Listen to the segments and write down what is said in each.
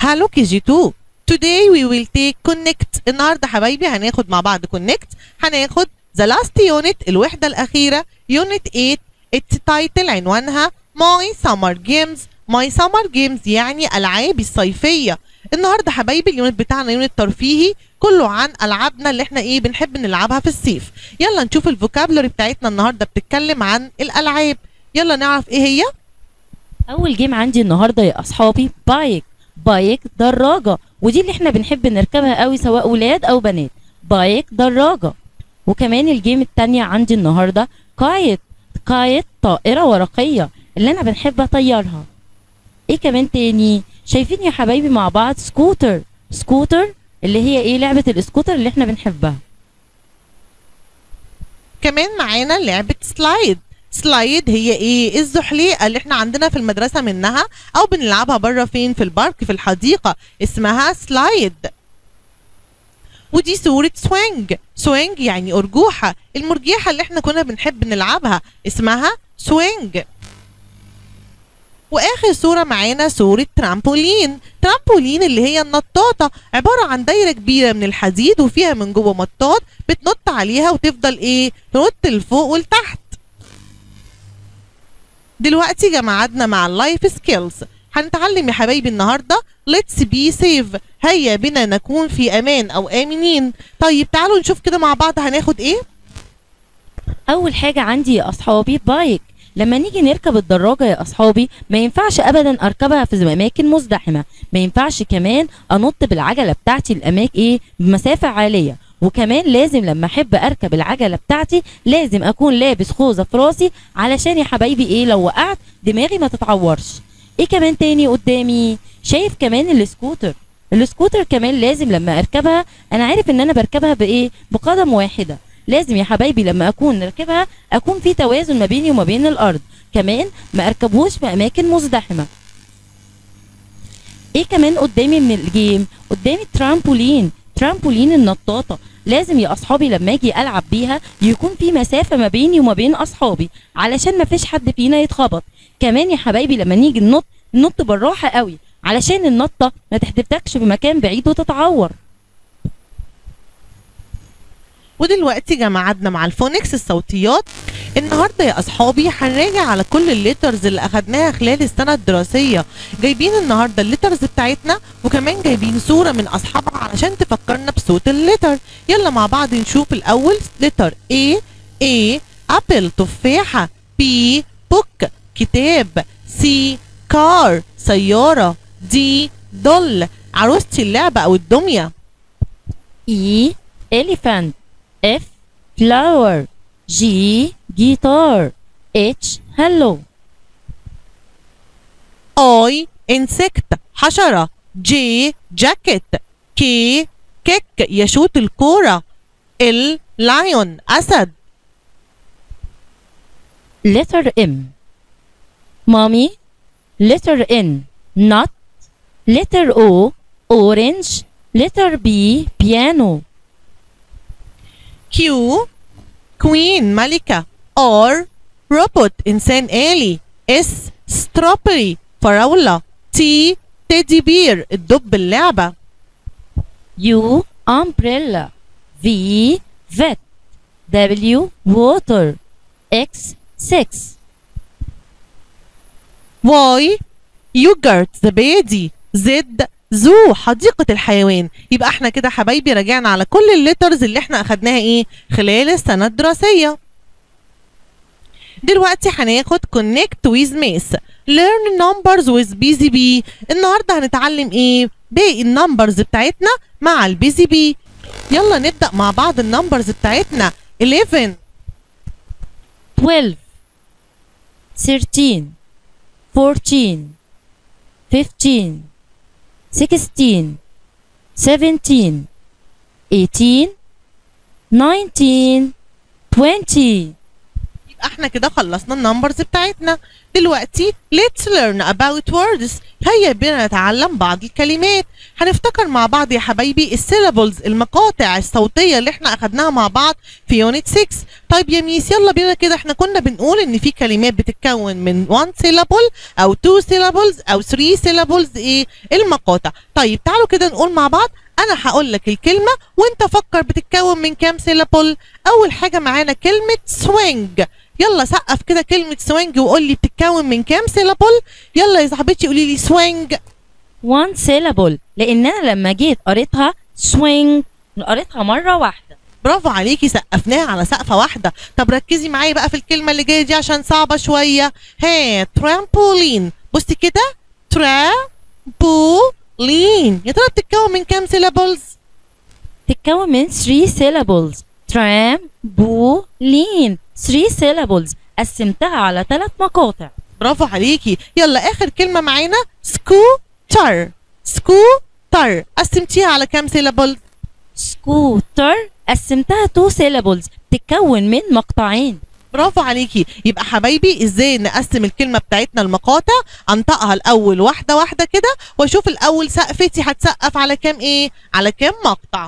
هالو كي جي 2 today we will take connect النهارده حبايبي هناخد مع بعض connect هناخد the last unit الوحدة الأخيرة unit 8 its title عنوانها my summer games my summer games يعني ألعابي الصيفية النهارده حبايبي اليونت بتاعنا يونت ترفيهي كله عن ألعابنا اللي احنا ايه بنحب نلعبها في الصيف يلا نشوف الفوكابلري بتاعتنا النهارده بتتكلم عن الألعاب يلا نعرف ايه هي اول جيم عندي النهارده يا اصحابي بايك بايك دراجه ودي اللي احنا بنحب نركبها قوي سواء ولاد او بنات بايك دراجه وكمان الجيم التانية عندي النهارده كايت كايت طائره ورقيه اللي انا بنحب اطيرها ايه كمان تاني شايفين يا حبايبي مع بعض سكوتر سكوتر اللي هي ايه لعبه الاسكوتر اللي احنا بنحبها كمان معانا لعبة سلايد سلايد هي ايه الزحليقة اللي احنا عندنا في المدرسة منها او بنلعبها بره فين في البارك في الحديقة اسمها سلايد ودي صورة سوينج سوينج يعني أرجوحة المرجيحة اللي احنا كنا بنحب نلعبها اسمها سوينج واخر صورة معانا صورة ترامبولين ترامبولين اللي هي النطاطة عبارة عن دايرة كبيرة من الحديد وفيها من جوه مطاط بتنط عليها وتفضل ايه تنط لفوق ولتحت دلوقتي جماعتنا مع اللايف سكيلز هنتعلم يا حبايبي النهارده let's be safe هيا بنا نكون في امان او امنين طيب تعالوا نشوف كده مع بعض هناخد ايه اول حاجه عندي يا اصحابي بايك لما نيجي نركب الدراجه يا اصحابي ما ينفعش ابدا اركبها في اماكن مزدحمه ما ينفعش كمان انط بالعجله بتاعتي الاماكن ايه بمسافه عاليه وكمان لازم لما احب اركب العجله بتاعتي لازم اكون لابس خوذه في راسي علشان يا حبايبي ايه لو وقعت دماغي ما تتعورش ايه كمان تاني قدامي شايف كمان السكوتر السكوتر كمان لازم لما اركبها انا عارف ان انا بركبها بايه بقدم واحده لازم يا حبايبي لما اكون راكبها اكون في توازن ما بيني وما بين الارض كمان ما اركبهوش في اماكن مزدحمه ايه كمان قدامي من الجيم قدامي ترامبولين ترامبولين النطاطه لازم يا اصحابي لما اجي العب بيها يكون في مسافه ما بيني وما بين اصحابي علشان ما فيش حد فينا يتخبط كمان يا حبايبي لما نيجي ننط ننط بالراحه قوي علشان النطه ما تحدفتكش في مكان بعيد وتتعور ودلوقتي جماعتنا مع الفونكس الصوتيات النهارده يا اصحابي هنراجع على كل الليترز اللي اخدناها خلال السنه الدراسيه جايبين النهارده الليترز بتاعتنا وكمان جايبين صوره من اصحابها علشان تفكرنا بصوت الليتر يلا مع بعض نشوف الاول لتر A A ابل تفاحه B بوك كتاب C كار سياره D دول عروستي اللعبه او الدميه E elephant F flower G guitar H hello I insect حشرة J jacket K كيك يشوت الكورة L lion أسد letter M mommy letter N nut letter O orange letter B piano Q queen ملكة R robot إنسان آلي S strawberry فراولة T teddy bear الدب اللعبة U umbrella V vet W water X six Y يوجرت زبادي زد زو حديقة الحيوان يبقى احنا كده حبايبي راجعنا على كل الليترز اللي احنا اخدناها ايه خلال السنة الدراسية دلوقتي هناخد connect with math learn numbers with BZB النهارده هنتعلم ايه باقي النمبرز بتاعتنا مع البي بي يلا نبدأ مع بعض النمبرز بتاعتنا 11 12 13 14 15 16 17 18 19 20 يبقى احنا كده خلصنا النمبرز بتاعتنا دلوقتي let's learn about words هيا بينا نتعلم بعض الكلمات هنفتكر مع بعض يا حبايبي السيلابلز المقاطع الصوتيه اللي احنا اخدناها مع بعض في يونت 6 طيب يا ميس يلا بينا كده احنا كنا بنقول ان في كلمات بتتكون من 1 syllable او 2 syllables او 3 syllables ايه المقاطع طيب تعالوا كده نقول مع بعض انا هقول لك الكلمه وانت فكر بتتكون من كام syllable اول حاجه معانا كلمه swing يلا سقف كده كلمه swing وقول لي بتتكون من كام syllable يلا يا صاحبتي قولي لي swing one syllable لان انا لما جيت قريتها swing قريتها مره واحده برافو عليكي سقفناها على سقفه واحده طب ركزي معايا بقى في الكلمه اللي جايه دي عشان صعبه شويه ها ترامبولين بصي كده ترامبولين يا ترى بتتكون من كام سيلابلز تتكون من 3 syllables trampoline 3 syllables قسمتها على ثلاث مقاطع برافو عليكي يلا اخر كلمه معانا سكوتر سكوتر قسمتيها على كام سيلابل سكوتر قسمتها 2 syllables تتكون من مقطعين برافو عليكي يبقى حبايبي ازاي نقسم الكلمه بتاعتنا المقاطع انطقها الاول واحده واحده كده واشوف الاول سقفتي هتسقف على كام ايه على كام مقطع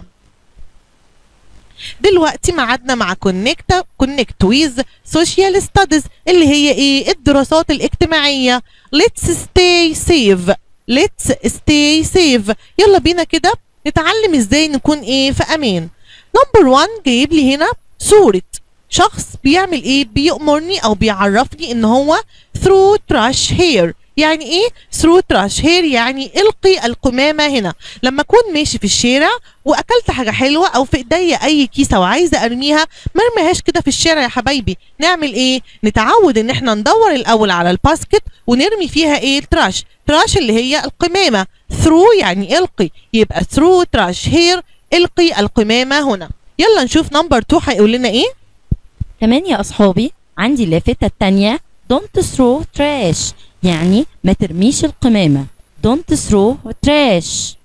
دلوقتي معادنا مع كونكت كونكت ويز سوشيال ستاديز اللي هي ايه الدراسات الاجتماعيه let's stay safe let's stay safe يلا بينا كده نتعلم ازاي نكون ايه في امان نمبر 1 جايب لي هنا صوره شخص بيعمل ايه بيأمرني او بيعرفني ان هو through trash hair يعني ايه through trash hair يعني القي القمامة هنا لما اكون ماشي في الشارع واكلت حاجة حلوة او في ايديا اي كيسة وعايزة ارميها مرميهاش كده في الشارع يا حبايبي نعمل ايه نتعود ان احنا ندور الاول على الباسكت ونرمي فيها ايه التراش تراش اللي هي القمامة through يعني القي يبقى through trash hair القي القمامة هنا يلا نشوف نمبر 2 هيقول لنا ايه كمان يا أصحابي عندي اللافتة التانية don't throw trash يعني ما ترميش القمامة don't throw trash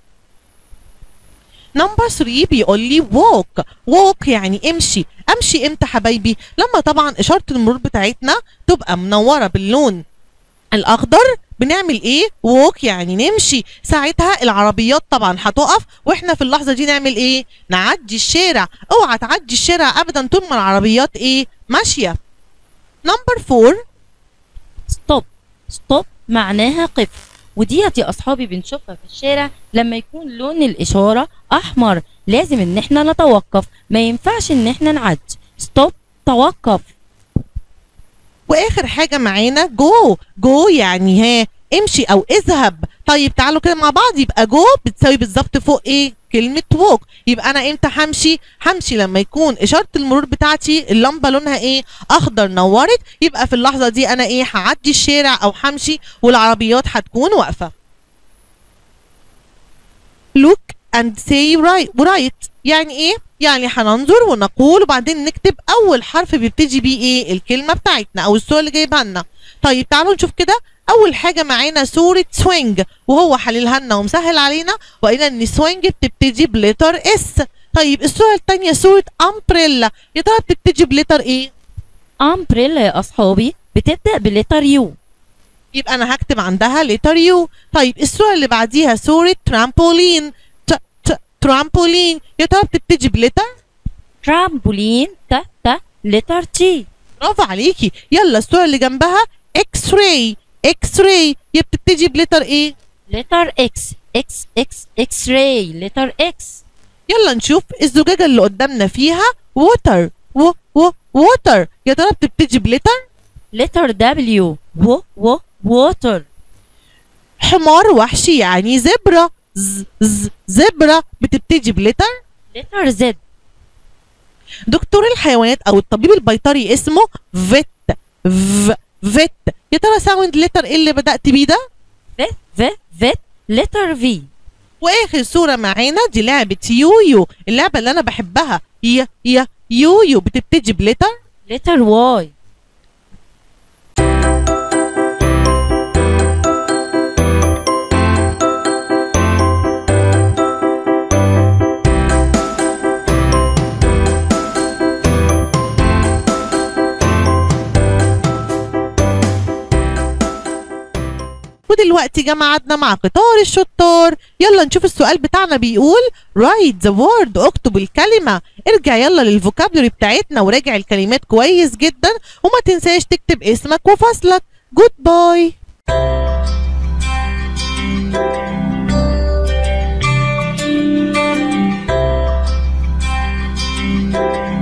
نمبر 3 بيقول لي walk walk يعني امشي امشي امتى حبايبي لما طبعا اشاره المرور بتاعتنا تبقى منوره باللون الاخضر بنعمل ايه ووك يعني نمشي ساعتها العربيات طبعا هتقف واحنا في اللحظه دي نعمل ايه نعدي الشارع اوعى تعدي الشارع ابدا طول ما العربيات ايه ماشيه نمبر 4 stop stop معناها قف وديت يا أصحابي بنشوفها في الشارع لما يكون لون الإشارة أحمر لازم إن احنا نتوقف ما ينفعش إن احنا نعدي stop توقف واخر حاجه معانا جو جو يعني ها امشي او اذهب طيب تعالوا كده مع بعض يبقى جو بتساوي بالظبط فوق ايه كلمه ووك يبقى انا امتى همشي همشي لما يكون اشاره المرور بتاعتي اللمبه لونها ايه اخضر نورت يبقى في اللحظه دي انا ايه هعدي الشارع او همشي والعربيات هتكون واقفه look and say right write يعني ايه يعني هننظر ونقول وبعدين نكتب اول حرف بيبتدي بيه ايه الكلمه بتاعتنا او الصوره اللي جايبها لنا طيب تعالوا نشوف كده اول حاجه معانا صوره سوينج وهو حللها لنا ومسهل علينا وقلنا ان سوينج بتبتدي بلتر اس طيب الصوره الثانيه صوره امبريلا يا ترى بتبتدي بلتر ايه umbrella يا أصحابي بتبدأ بلتر يو يبقى انا هكتب عندها لتر يو طيب الصوره اللي بعديها صوره ترامبولين ت ت ترامبولين يا ترى بتبتدي بلتر ترامبولين ت ت لتر تي برافو عليكي يلا الصوره اللي جنبها اكس راي اكس راي يا بتبتدي بلتر ايه لتر اكس اكس اكس اكس راي لتر اكس يلا نشوف الزجاجه اللي قدامنا فيها ووتر و و ووتر يا ترى بتبتدي بلتر لتر دبليو و و ووتر حمار وحشي يعني زبرة ز ز زبرة بتبتدي بلتر لتر زد دكتور الحيوانات او الطبيب البيطري اسمه فيت ف فيت يا ترى ساوند لتر ايه اللي بدأت بيه ده ف ف فت لتر في واخر صورة معانا دي لعبة يويو اللعبة اللي انا بحبها يا يا يويو بتبتدي بلتر لتر واي ودلوقتي جه ميعادنا مع قطار الشطار يلا نشوف السؤال بتاعنا بيقول write the word اكتب الكلمة ارجع يلا للفوكابلري بتاعتنا وراجع الكلمات كويس جدا وما تنساش تكتب اسمك وفصلك جود باي thank you